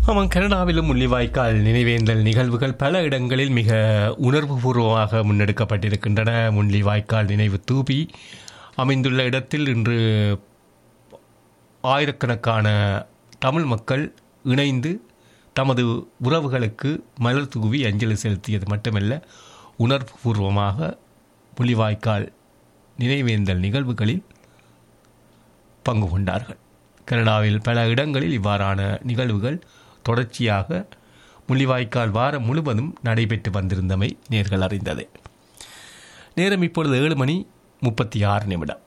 ஆமாம் கனடாவிலும் முள்ளிவாய்க்கால் நினைவேந்தல் நிகழ்வுகள் பல இடங்களில் மிக உணர்வுபூர்வமாக முன்னெடுக்கப்பட்டிருக்கின்றன முள்ளிவாய்க்கால் நினைவு தூபி அமைந்துள்ள இடத்தில் இன்று ஆயிரக்கணக்கான தமிழ் மக்கள் இணைந்து தமது உறவுகளுக்கு மலர் தூவி அஞ்சலி செலுத்தியது மட்டுமல்ல உணர்வுபூர்வமாக முள்ளிவாய்க்கால் நினைவேந்தல் நிகழ்வுகளில் பங்கு கொண்டார்கள் கனடாவில் பல இடங்களில் இவ்வாறான நிகழ்வுகள் தொடர்ச்சியாக முள்ளிவாய்க்கால் வாரம் முழுவதும் நடைபெற்று வந்திருந்தமை நேர்கள் அறிந்தது நேரம் இப்பொழுது ஏழு மணி முப்பத்தி ஆறு நிமிடம்